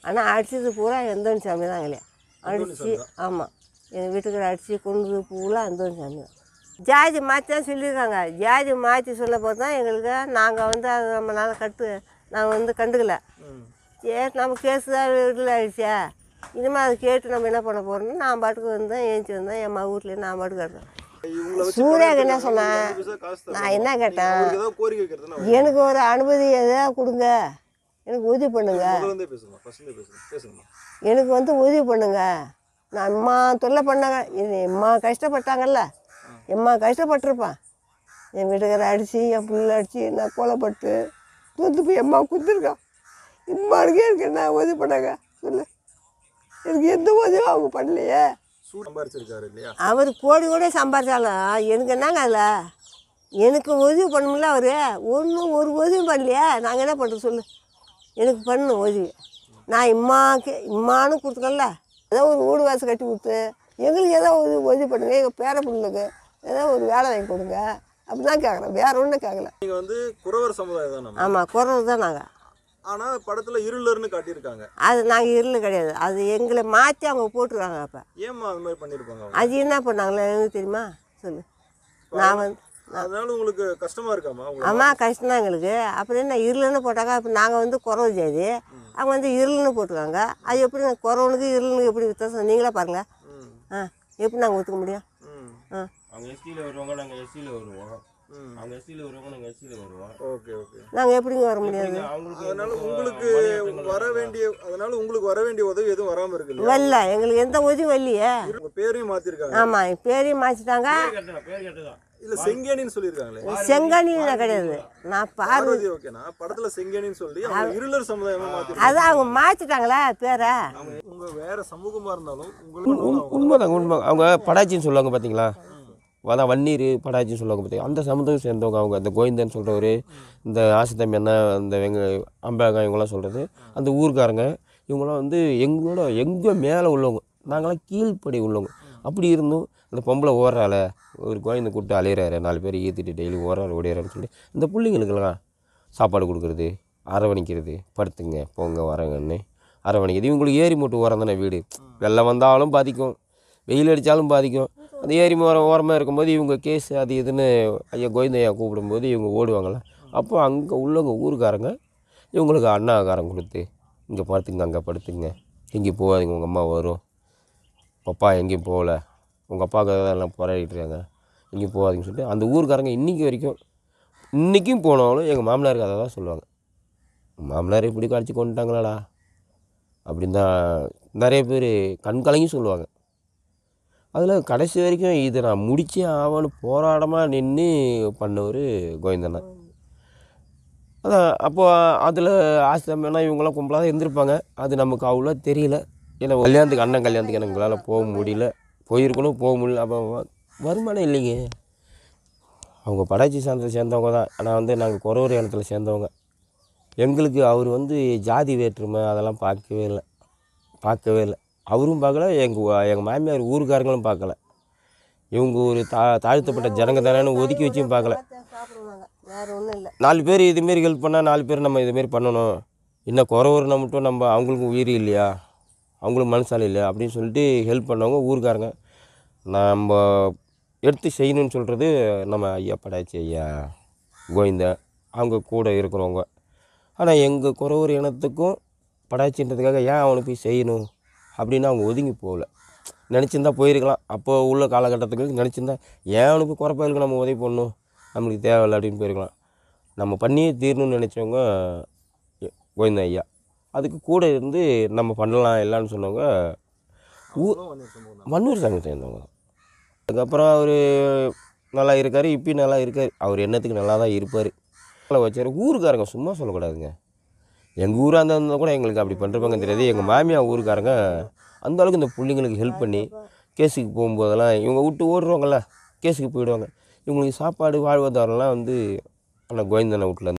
ஆனால் அடிச்சது பூரா எந்தோன் சாமி தான் இல்லையா அடித்து ஆமாம் எங்கள் வீட்டுக்கு அடித்து கொண்டு பூரா எந்தோன் சாமி தான் ஜாதி மாற்றி தான் சொல்லியிருக்காங்க ஜாதி மாற்றி சொல்ல போது தான் எங்களுக்கு நாங்கள் வந்து அது நம்மளால் கட்டு நாங்கள் வந்து கண்டுக்கல ம் சரி நம்ம கேஸ் தான் வீட்டில் ஆயிடுச்சா இனிமேல் அதை கேட்டு நம்ம என்ன பண்ண போகிறோம்னு நான் பாட்டுக்கு வந்தேன் ஏஞ்சி வந்தேன் என் அம்மா வீட்லேயே நான் பாட்டுக்கு இருக்கேன் இவங்கள வச்சு சூர்யாவுக்கு என்ன பணம் சொன்னேன்? எடுத்து அஞ்சு பைசா காசு தரணும். நான் என்ன கேட்டேன் அவருக்கு ஏதாவது கோரிக்கை வைக்கிறதுனா எனக்கு ஒரு அனுமதி எதாவது கொடுங்க எனக்கு உதவி பண்ணுங்க முதல்ல இருந்தே பேசுங்க ஃபர்ஸ்ட் இருந்தே பேசுங்க பேசுங்கம்மா எனக்கு வந்து உதவி பண்ணுங்க நான் அம்மா தொல்லை பண்ணாங்க இது எம்மா கஷ்டப்பட்டாங்கல்ல எம்மா கஷ்டப்பட்டிருப்பான் என் வீட்டுக்கார அடித்து என் பிள்ளை அடித்து நான் கொலைப்பட்டு தூத்து போய் எம்மா குத்துருக்கான் இம்மானுக்கே எனக்கு என்ன உதவி பண்ணாங்க சொல்லு எனக்கு எந்த உதவியும் அவங்க பண்ணலையே சூடு சம்பாரிச்சிருக்காரு இல்லையா அவர் கோடி கூட சம்பாதிச்சாலும் எனக்கு என்னங்க அதில் எனக்கு உதவி பண்ணும்ல அவர் ஒன்றும் ஒரு உதவியும் பண்ணலையே நாங்கள் என்ன பண்ணுறது சொல்லு எனக்கு பண்ணணும் உதவி நான் இம்மாக்கு இம்மானு கொடுத்துக்கல ஏதோ ஒரு வீடு வாசல் கட்டி கொடுத்து எங்களுக்கு ஏதோ உதவி உதவி பண்ணுங்க எங்கள் பேர பிள்ளைக்கு ஏதோ ஒரு வேலை வாங்கி கொடுங்க அப்படி தான் கேட்குறேன் வேற ஒன்றும் கேட்கல நீங்க வந்து குறவர் சமுதாயம் தான் நம்ம ஆமாம் குறவு தான் நாங்கள் ஆனா படத்துல இருளர்னு காட்டியிருக்காங்க அது நாங்கள் இருள் கிடையாது அது எங்களை மாற்றி அவங்க போட்டுருக்காங்க அப்போ ஏம்மா அந்த மாதிரி பண்ணியிருப்பாங்க அவங்க அது என்ன பண்ணாங்களே எனக்கு தெரியுமா சொல்லு நான் வந்து அதனால உங்களுக்கு கஷ்டமா இருக்காமா உங்களுக்கு அம்மா கஷ்டம் தான் எங்களுக்கு அப்புறம் என்ன இருளுன்னு போட்டாங்க அப்போ நாங்கள் வந்து குறவு ஜாதி அவங்க வந்து இருளுன்னு போட்டுருக்காங்க அது எப்படி நான் குறவனுக்கு இருளுக்கு எப்படி வித்தியாசம் நீங்களே பாருங்கள் ம் ஆ எப்படி நாங்கள் ஒத்துக்க முடியும் ம் ஆ அவங்க எஸ்டியில் வருவாங்க நாங்கள் எஸ்சியில் வருவோம் ம் அவங்க எஸ்சியில் வருவாங்க நாங்கள் எஸ்சியில் வருவோம் ஓகே ஓகே நாங்கள் எப்படிங்க வர முடியாது நீங்க அவங்களுக்கு அதனால எங்களுக்கும் உங்களுக்கு மணிரத்னங்கள் வர வேண்டிய அதனால உங்களுக்கு வர வேண்டிய உதவி எதுவும் வராம இருக்கு இல்லையா வரல எங்களுக்கு எந்த உதவியும் வரலையே உங்க பேரையும் மாத்திருக்காங்க ஆமாம் பேரையும் மாற்றிட்டாங்க பேர் கேட்டதான் பேர் கேட்டதான் இல்ல செங்கேனின்னு சொல்லியிருக்காங்களே செங்கானியில் கிடையாது நான் பார்வை பார்வதி ஓகேனா படத்துல செங்கேனின்னு சொல்லி அவங்க இருளர் சமுதாயமா மாத்தி அதான் அவங்க மாற்றிட்டாங்களா பேரை உங்க வேற சமூகமா இருந்தாலும் உங்களுக்கு அவங்க உண்மைதாங்க உண்மை அவங்க படாச்சின்னு சொல்லுவாங்க பார்த்தீங்களா அதான் வன்னீர் படாச்சின்னு சொல்லுவாங்க பார்த்தீங்க அந்த சமுதாயம் சேர்ந்தவங்க அவங்க அந்த கோவிந்தன் சொல்கிறவர் இந்த ஆசித்தம்பி என்ன இந்த வெங்க அம்பேகா இவங்களாம் சொல்கிறது அந்த ஊர்க்காரங்க இவங்களாம் வந்து எங்களோட எங்கே மேலே உள்ளவங்க நாங்களாம் கீழ்ப்படி உள்ளவங்க அப்படி இருந்தும் அந்த பொம்பளை ஓடுறாள ஒரு கோவிந்த கூப்பிட்டு அலையிறாரு நாலு பேர் ஈத்துட்டு டெய்லி ஓடுறாரு ஓடிறாருன்னு சொல்லிட்டு இந்த பிள்ளைங்களுக்கெல்லாம் சாப்பாடு கொடுக்குறது அரவணைக்கிறது படுத்துங்க போங்க வரங்கன்னு அரவணைக்கிறது இவங்களுக்கு ஏரி மூட்டு ஓரம் தானே வீடு வெள்ளம் வந்தாலும் பாதிக்கும் வெயில் அடித்தாலும் பாதிக்கும் அந்த ஏரி ஓரம் ஓரமாக இருக்கும்போது இவங்க கேஸ் அது இதுன்னு ஐயா கோவிந்தையா கூப்பிடும்போது இவங்க ஓடுவாங்கள்ல அப்போ அங்கே உள்ளவங்க ஊருக்காரங்க இவங்களுக்கு அண்ணாகாரம் கொடுத்து இங்கே படுத்துங்க அங்கே படுத்துங்க எங்கேயும் போகாதீங்க உங்கள் அம்மா வரும் பப்பா எங்கேயும் போகல உங்கள் அப்பாவுக்கு எல்லாம் போராடிட்டு இருக்காங்க எங்கேயும் போகாதீங்கன்னு சொல்லிட்டு அந்த ஊருக்காரங்க இன்றைக்கி வரைக்கும் இன்றைக்கும் போனாலும் எங்கள் மாமனாருக்கு அதை தான் சொல்லுவாங்க மாமனார் இப்படி கடிச்சு கொண்டுட்டாங்களாடா அப்படின்னு தான் நிறைய பேர் கண் கலங்கி சொல்லுவாங்க அதில் கடைசி வரைக்கும் இதை நான் முடிச்சே ஆவன்னு போராட்டமாக நின்று பண்ணவர் கோவிந்தண்ணா அதான் அப்போ அதில் ஆசிரமம்னா இவங்களாம் கும்பலாக தான் இருந்திருப்பாங்க அது நமக்கு அவ்வளோ தெரியல ஏன்னா கல்யாணத்துக்கு அண்ணன் கல்யாணத்துக்கு எனக்கு எங்களால் போக முடியல போயிருக்கணும் போக முடியல அப்போ வ- வருமானம் இல்லைங்க அவங்க படாச்சி சார்ந்த சேர்ந்தவங்க தான் ஆனால் வந்து நாங்கள் குறவர் இடத்துல சேர்ந்தவங்க எங்களுக்கு அவர் வந்து ஜாதி வேற்றுமை அதெல்லாம் பார்க்கவே இல்லை பார்க்கவே இல்லை அவரும் பார்க்கல எங்கள் எங்கள் மாமியார் ஊருக்காரங்களும் பார்க்கல இவங்க ஒரு தா தாழ்த்தப்பட்ட ஜனங்க தானேன்னு ஒதுக்கி வச்சும் பார்க்கல சாப்பிடுவாங்க வேற ஒன்றும் இல்லை நாலு பேர் இதுமாரி ஹெல்ப் பண்ணால் நாலு பேர் நம்ம இதுமாரி பண்ணணும் இன்னும் குறவர்னா மட்டும் நம்ம அவங்களுக்கும் உயிர் இல்லையா அவங்களுக்கு மனசால இல்லையா அப்படின்னு சொல்லிட்டு ஹெல்ப் பண்ணவங்க ஊருக்காரங்க நம்ம எடுத்து செய்யணும்னு சொல்கிறது நம்ம ஐயா படாச்சி ஐயா கோவிந்தா அவங்க கூட இருக்கிறவங்க ஆனால் எங்கள் குறவர் இனத்துக்கும் படாச்சின்றதுக்காக ஏன் அவனை போய் செய்யணும் அப்படின்னு அவங்க ஒதுங்கி போகல நினச்சிருந்தா போயிருக்கலாம் அப்போ உள்ள காலகட்டத்துக்கு நினச்சிருந்தா ஏன் அவனுக்கு குறப்பயலுக்கு நம்ம உதவி பண்ணணும் நம்மளுக்கு தேவையில்லை அப்படின்னு போயிருக்கலாம் நம்ம பண்ணியே தீரணும்னு நினச்சவங்க எ- கோவிந்தா ஐயா அதுக்கு கூட இருந்து நம்ம பண்ணலாம் எல்லாம்னு சொன்னவங்க ஊ மன்னூர் சங்கம் சேர்ந்தவங்க தான். அதுக்கப்புறம் அவர் நல்லா இருக்கார் இப்பயும் நல்லா இருக்கார் அவர் எண்ணத்துக்கு நல்லா தான் இருப்பார் நல்லா வச்சார் ஊருக்காரங்க சும்மா சொல்லக்கூடாதுங்க எங்கள் ஊராக இருந்தால் கூட எங்களுக்கு அப்படி பண்ணுறப்பாங்க தெரியாது எங்கள் மாமியார் ஊருக்காரங்க அந்த அளவுக்கு இந்த பிள்ளைங்களுக்கு ஹெல்ப் பண்ணி கேஸுக்கு போகும்போதெல்லாம் இவங்க விட்டு ஓடுறவங்கல்ல கேஸுக்கு போயிடுவாங்க இவங்களுக்கு சாப்பாடு வாழ்வாதாரம்லாம் வந்து ஆனால் கோவிந்தனை வீட்டில்